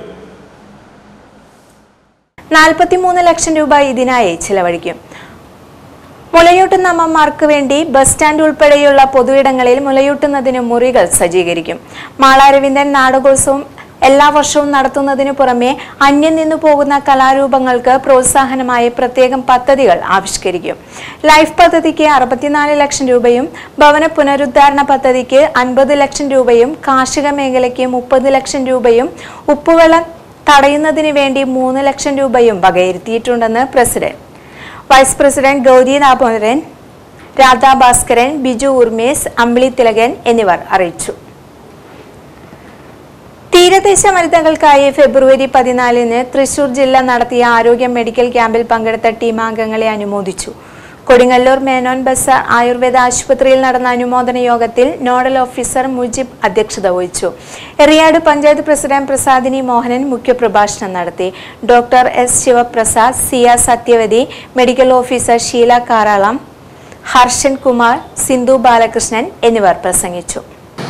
Speaker 1: നാൽപ്പത്തിമൂന്ന് ലക്ഷം രൂപ ഇതിനായി ചിലവഴിക്കും മുലയൂട്ടുന്ന അമ്മമാർക്ക് വേണ്ടി ബസ് സ്റ്റാൻഡ് ഉൾപ്പെടെയുള്ള പൊതുയിടങ്ങളിൽ മുലയൂട്ടുന്നതിന് മുറികൾ സജ്ജീകരിക്കും മാളാരവിന്ദൻ നാടകോത്സവം എല്ലാ വർഷവും നടത്തുന്നതിനു പുറമെ അന്യം നിന്നു പോകുന്ന കലാരൂപങ്ങൾക്ക് പ്രോത്സാഹനമായി പ്രത്യേകം പദ്ധതികൾ ആവിഷ്കരിക്കും ലൈഫ് പദ്ധതിക്ക് അറുപത്തിനാല് ലക്ഷം രൂപയും ഭവന പുനരുദ്ധാരണ പദ്ധതിക്ക് അൻപത് ലക്ഷം രൂപയും കാർഷിക മേഖലയ്ക്ക് മുപ്പത് ലക്ഷം രൂപയും ഉപ്പുവെള്ളം തടയുന്നതിന് വേണ്ടി മൂന്ന് ലക്ഷം രൂപയും വകയിരുത്തിയിട്ടുണ്ടെന്ന് president vice president Gauri Damodaran Radha Bhaskaran Biju Urmes Ambili Thilakan എന്നിവർ അറിയിച്ചു തീരദേശ വനിതകൾക്കായി ഫെബ്രുവരി പതിനാലിന് തൃശൂർ ജില്ല നടത്തിയ ആരോഗ്യ മെഡിക്കൽ ക്യാമ്പിൽ പങ്കെടുത്ത ടീമാംഗങ്ങളെ അനുമോദിച്ചു കൊടുങ്ങല്ലൂർ മേനോൻ ബസാർ ആയുർവേദ ആശുപത്രിയിൽ നടന്ന അനുമോദന യോഗത്തിൽ നോഡൽ ഓഫീസർ മുജിബ് അധ്യക്ഷത വഹിച്ചു എറിയാട് പഞ്ചായത്ത് പ്രസിഡന്റ് പ്രസാദിനി മോഹനൻ മുഖ്യപ്രഭാഷണം നടത്തി doctor S Sivaprasad Siya Sathyavathi medical officer Sheela Karalam Harshan Kumar Sindhu Balakrishnan എന്നിവർ പ്രസംഗിച്ചു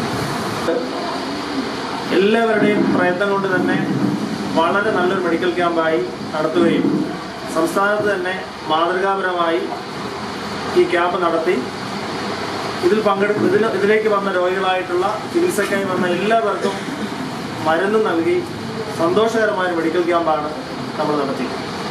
Speaker 11: എല്ലാവരുടെയും പ്രയത്നം കൊണ്ട് തന്നെ വളരെ നല്ലൊരു മെഡിക്കൽ ക്യാമ്പായി നടത്തുകയും സംസ്ഥാനത്ത് തന്നെ മാതൃകാപരമായി ഈ ക്യാമ്പ് നടത്തി ഇതിൽ പങ്കെടുപ്പ് ഇതിൽ ഇതിലേക്ക് വന്ന രോഗികളായിട്ടുള്ള ചികിത്സയ്ക്കായി വന്ന എല്ലാവർക്കും മരുന്ന് നൽകി സന്തോഷകരമായ ഒരു മെഡിക്കൽ ക്യാമ്പാണ് നമ്മൾ നടത്തി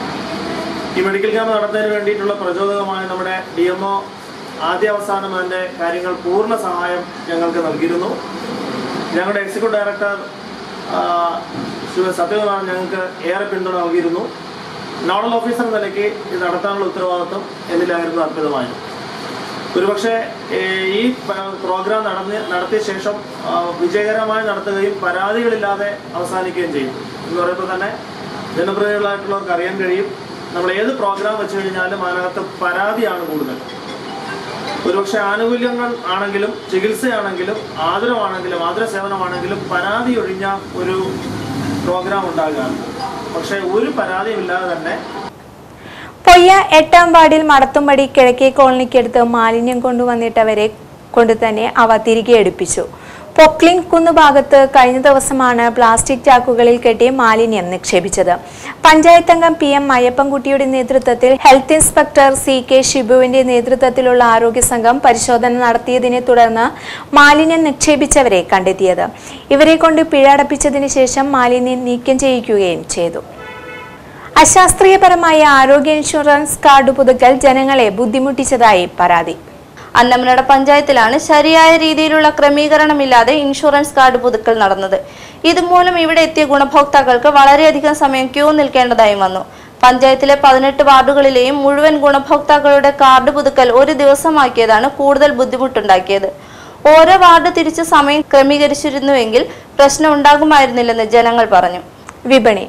Speaker 11: ഈ മെഡിക്കൽ ക്യാമ്പ് നടത്തുന്നതിന് വേണ്ടിയിട്ടുള്ള പ്രചോദകമായ നമ്മുടെ ഡി എം ഒ ആദ്യ അവസാനം അതിൻ്റെ കാര്യങ്ങൾ പൂർണ്ണ സഹായം ഞങ്ങൾക്ക് നൽകിയിരുന്നു ഞങ്ങളുടെ എക്സിക്യൂട്ടീവ് ഡയറക്ടർ ആ, ശ്രീ സത്യകുമാർ ഞങ്ങൾക്ക് ഏറെ പിന്തുണ നൽകിയിരുന്നു നോഡൽ ഓഫീസർ എന്ന നിലയ്ക്ക് ഇത് നടത്താനുള്ള ഉത്തരവാദിത്വം എന്നിലായിരുന്നു അർപ്പിതമായത് ഒരുപക്ഷെ ഏഹ്, ഈ പ- പ്രോഗ്രാം നടന്ന് നടത്തിയ ശേഷം ആ, വിജയകരമായി നടത്തുകയും പരാതികളില്ലാതെ അവസാനിക്കുകയും ചെയ്യും എന്ന് പറയുമ്പോൾ തന്നെ ജനപ്രതിനിധികളായിട്ടുള്ളവർക്ക് അറിയാൻ കഴിയും നമ്മൾ ഏത് പ്രോഗ്രാം വെച്ച് കഴിഞ്ഞാലും അതിനകത്ത് പരാതിയാണ് കൂടുതൽ ഒരുപക്ഷെ ആനുകൂല്യങ്ങൾ ആണെങ്കിലും ചികിത്സയാണെങ്കിലും ആദരവാണെങ്കിലും ആദര സേവനമാണെങ്കിലും പരാതി ഒഴിഞ്ഞ ഒരു പ്രോഗ്രാം ഉണ്ടാകുകയാണ് പക്ഷേ ഒരു പരാതിയുമില്ലാതെ തന്നെ
Speaker 1: പൊയ്യ എട്ടാം വാർഡിൽ മടത്തുംപടി കിഴക്കേ കോളനിക്കടുത്ത് മാലിന്യം കൊണ്ടുവന്നിട്ടവരെ കൊണ്ട് തന്നെ അവ തിരികെ എടുപ്പിച്ചു പൊക്ലിൻ കുന്ന് ഭാഗത്ത് കഴിഞ്ഞ ദിവസമാണ് പ്ലാസ്റ്റിക് ചാക്കുകളിൽ കെട്ടി മാലിന്യം നിക്ഷേപിച്ചത് പഞ്ചായത്ത് അംഗം പി എം അയ്യപ്പൻകുട്ടിയുടെ നേതൃത്വത്തിൽ ഹെൽത്ത് ഇൻസ്പെക്ടർ സി കെ ഷിബുവിന്റെ നേതൃത്വത്തിലുള്ള ആരോഗ്യ സംഘം പരിശോധന നടത്തിയതിനെ തുടർന്ന് മാലിന്യം നിക്ഷേപിച്ചവരെ കണ്ടെത്തിയത് ഇവരെ കൊണ്ട് പിഴ അടപ്പിച്ചതിന് ശേഷം മാലിന്യം നീക്കം ചെയ്യിക്കുകയും ചെയ്തു അശാസ്ത്രീയപരമായ ആരോഗ്യ ഇൻഷുറൻസ് കാർഡ് പുതുക്കൽ ജനങ്ങളെ ബുദ്ധിമുട്ടിച്ചതായി പരാതി
Speaker 3: അന്നമനട പഞ്ചായത്തിലാണ് ശരിയായ രീതിയിലുള്ള ക്രമീകരണമില്ലാതെ ഇൻഷുറൻസ് കാർഡ് പുതുക്കൽ നടന്നത് ഇതുമൂലം ഇവിടെ എത്തിയ ഗുണഭോക്താക്കൾക്ക് വളരെയധികം സമയം ക്യൂ നിൽക്കേണ്ടതായി വന്നു പഞ്ചായത്തിലെ പതിനെട്ട് വാർഡുകളിലെയും മുഴുവൻ ഗുണഭോക്താക്കളുടെ കാർഡ് പുതുക്കൽ ഒരു ദിവസമാക്കിയതാണ് കൂടുതൽ ബുദ്ധിമുട്ടുണ്ടാക്കിയത് ഓരോ വാർഡ് തിരിച്ച് സമയം ക്രമീകരിച്ചിരുന്നുവെങ്കിൽ പ്രശ്നം ഉണ്ടാകുമായിരുന്നില്ലെന്ന് ജനങ്ങൾ പറഞ്ഞു
Speaker 1: വിപണി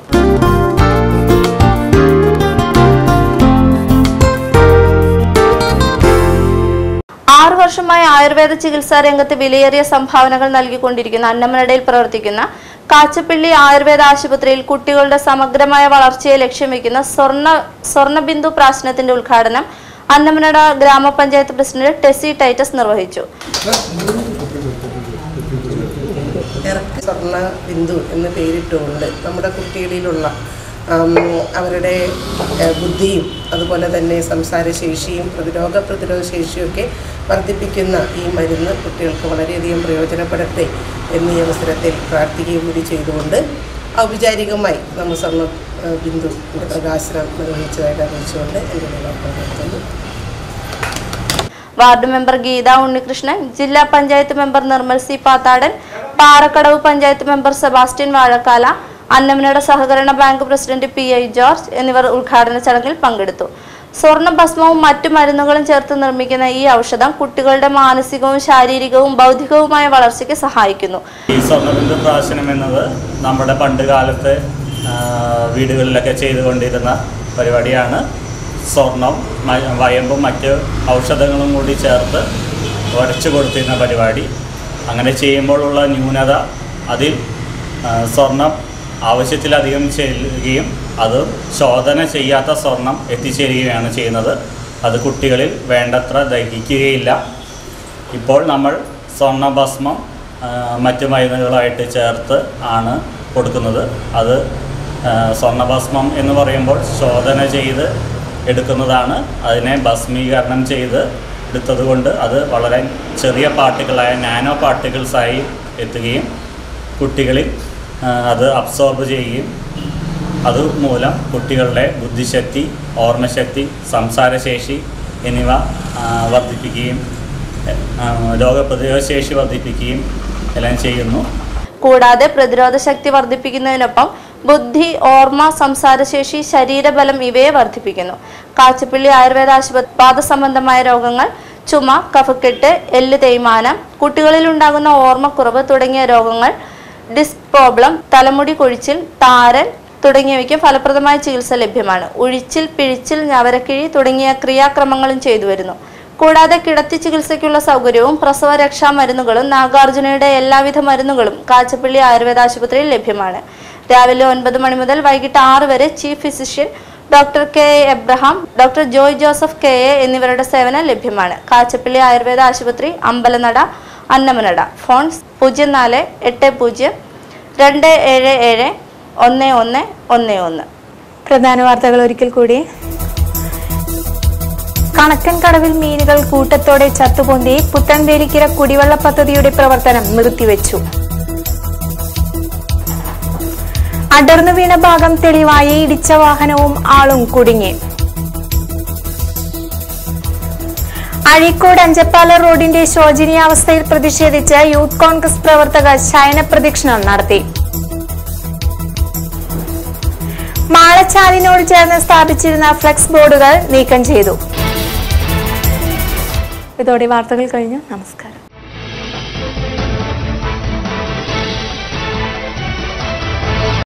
Speaker 3: ആറു വർഷമായി ആയുർവേദ ചികിത്സാ രംഗത്ത് വിലയേറിയ സംഭാവനകൾ നൽകിക്കൊണ്ടിരിക്കുന്ന അന്നമനടയിൽ പ്രവർത്തിക്കുന്ന കാച്ചപ്പള്ളി ആയുർവേദ ആശുപത്രിയിൽ കുട്ടികളുടെ സമഗ്രമായ വളർച്ചയെ ലക്ഷ്യം വെക്കുന്ന സ്വർണ്ണ സ്വർണ്ണബിന്ദു പ്രാശനത്തിന്റെ ഉദ്ഘാടനം അന്നമനട ഗ്രാമപഞ്ചായത്ത് പ്രസിഡന്റ് ടെസി ടൈറ്റസ് നിർവഹിച്ചു
Speaker 12: ഇറക്ക് സ്വർണ്ണ ബിന്ദു എന്ന് പേരിട്ടുകൊണ്ട് നമ്മുടെ കുട്ടികളിലുള്ള ആം, അവരുടെ ഏഹ്, ബുദ്ധിയും അതുപോലെ തന്നെ സംസാരശേഷിയും പ്രതിരോധ പ്രതിരോധ ശേഷിയൊക്കെ വർദ്ധിപ്പിക്കുന്ന ഈ മരുന്ന് കുട്ടികൾക്ക് വളരെയധികം പ്രയോജനപ്പെടട്ടെ എന്നീ അവസരത്തിൽ പ്രാർത്ഥിക്കുകയും കൂടി ചെയ്തുകൊണ്ട് ഔപചാരികമായി നമ്മൾ സ്വർണ്ണ ഏഹ്, ബിന്ദു പ്രകാശനം നിർവഹിച്ചതായിട്ട് അറിയിച്ചുകൊണ്ട് എൻ്റെ വാക്കുകൾ നിർത്തുന്നു
Speaker 3: വാർഡ് മെമ്പർ ഗീത ഉണ്ണികൃഷ്ണൻ ജില്ലാ panchayat member Nirmal C Pathadan Parakkadavu panchayat member Sebastian Vazhakkala Annamanada സഹകരണ bank president P I George എന്നിവർ ഉദ്ഘാടന ചടങ്ങിൽ പങ്കെടുത്തു സ്വർണ്ണ ഭസ്മവും മറ്റു മരുന്നുകളും ചേർത്ത് നിർമ്മിക്കുന്ന ഈ ഔഷധം കുട്ടികളുടെ മാനസികവും ശാരീരികവും ബൗദ്ധികവുമായ വളർച്ചയ്ക്ക് സഹായിക്കുന്നു
Speaker 13: ഈ സ്വർണ്ണബിന്ദു പ്രാശനം എന്നത് നമ്മുടെ പണ്ട് കാലത്ത് ആ, വീടുകളിലൊക്കെ ചെയ്തുകൊണ്ടിരുന്ന പരിപാടിയാണ് സ്വർണം മ- വയമ്പും മറ്റ് ഔഷധങ്ങളും കൂടി ചേർത്ത് ഉരച്ചു കൊടുത്തിരുന്ന പരിപാടി അങ്ങനെ ചെയ്യുമ്പോഴുള്ള ന്യൂനത അതിൽ ആ, സ്വർണം ആവശ്യത്തിലധികം ചെല്ലുകയും അത് ശോധന ചെയ്യാത്ത സ്വർണം എത്തിച്ചേരുകയാണ് ചെയ്യുന്നത് അത് കുട്ടികളിൽ വേണ്ടത്ര ദഹിക്കുകയില്ല ഇപ്പോൾ നമ്മൾ സ്വർണ്ണഭസ്മം ആ, മറ്റു മരുന്നുകളായിട്ട് ചേർത്ത് ആണ് കൊടുക്കുന്നത് അത് ആ, സ്വർണ്ണഭസ്മം എന്ന് പറയുമ്പോൾ ശോധന ചെയ്ത് എടുക്കുന്നതാണ് അതിനെ ഭസ്മീകരണം ചെയ്ത് എടുത്തതുകൊണ്ട് അത് വളരെ ചെറിയ പാർട്ടിക്കിളായ നാനോ പാർട്ടിക്കിൾസായി എത്തുകയും കുട്ടികളിൽ ആ, അത് അബ്സോർബ് ചെയ്യുകയും അതുമൂലം കുട്ടികളുടെ ബുദ്ധിശക്തി ഓർമ്മശക്തി സംസാരശേഷി എന്നിവ ആ, വർദ്ധിപ്പിക്കുകയും ആ, രോഗപ്രതിരോധ ശേഷി വർദ്ധിപ്പിക്കുകയും എല്ലാം ചെയ്യുന്നു
Speaker 3: കൂടാതെ പ്രതിരോധ ശക്തി വർദ്ധിപ്പിക്കുന്നതിനൊപ്പം ബുദ്ധി ഓർമ്മ സംസാരശേഷി ശരീരബലം ഇവയെ വർദ്ധിപ്പിക്കുന്നു കാച്ചപ്പള്ളി ആയുർവേദ ആശുപത്രി വാദസംബന്ധമായ രോഗങ്ങൾ ചുമ കഫക്കെട്ട് എല്ല് തേയ്മാനം കുട്ടികളിൽ ഉണ്ടാകുന്ന ഓർമ്മക്കുറവ് തുടങ്ങിയ രോഗങ്ങൾ ഡിസ്ക് പ്രോബ്ലം തലമുടി കൊഴിച്ചിൽ താരൻ തുടങ്ങിയവയ്ക്ക് ഫലപ്രദമായ ചികിത്സ ലഭ്യമാണ് ഉഴിച്ചിൽ പിഴിച്ചിൽ ഞവരക്കിഴി തുടങ്ങിയ ക്രിയാക്രമങ്ങളും ചെയ്തു വരുന്നു കൂടാതെ കിടത്തി ചികിത്സയ്ക്കുള്ള സൗകര്യവും പ്രസവ രക്ഷാ മരുന്നുകളും നാഗാർജുനയുടെ എല്ലാവിധ മരുന്നുകളും കാച്ചപ്പള്ളി ആയുർവേദ ആശുപത്രിയിൽ ലഭ്യമാണ് രാവിലെ ഒൻപത് മണി മുതൽ വൈകിട്ട് ആറ് വരെ chief physician doctor K A Abraham doctor Joy Joseph K A എന്നിവരുടെ സേവനം ലഭ്യമാണ് കാച്ചപ്പള്ളി ആയുർവേദ ആശുപത്രി അമ്പലനട അന്നമനട ഫോൺ പൂജ്യം നാല് എട്ട് പൂജ്യം രണ്ട് ഏഴ് ഏഴ് ഒന്ന് ഒന്ന് ഒന്ന് ഒന്ന്
Speaker 1: പ്രധാന വാർത്തകൾ ഒരിക്കൽ കൂടി കണക്കൻ കടവിൽ മീനുകൾ കൂട്ടത്തോടെ ചത്തുപൊന്തി പുത്തൻവേലിക്കര കുടിവെള്ള പദ്ധതിയുടെ പ്രവർത്തനം നിർത്തിവെച്ചു അടർന്നു വീണ ഭാഗം തെളിവായി ഇടിച്ച വാഹനവും ആളും കുടുങ്ങി അഴീക്കോട് അഞ്ചപ്പാല റോഡിന്റെ ശോചനീയാവസ്ഥയിൽ പ്രതിഷേധിച്ച് യൂത്ത് കോൺഗ്രസ് പ്രവർത്തകർ ശയന പ്രദക്ഷിണം നടത്തി മാളച്ചാലിനോട് ചേർന്ന് സ്ഥാപിച്ചിരുന്ന ഫ്ലെക്സ് ബോർഡുകൾ നീക്കം ചെയ്തു ഇതോടെ വാർത്തകൾ കഴിഞ്ഞു നമസ്കാരം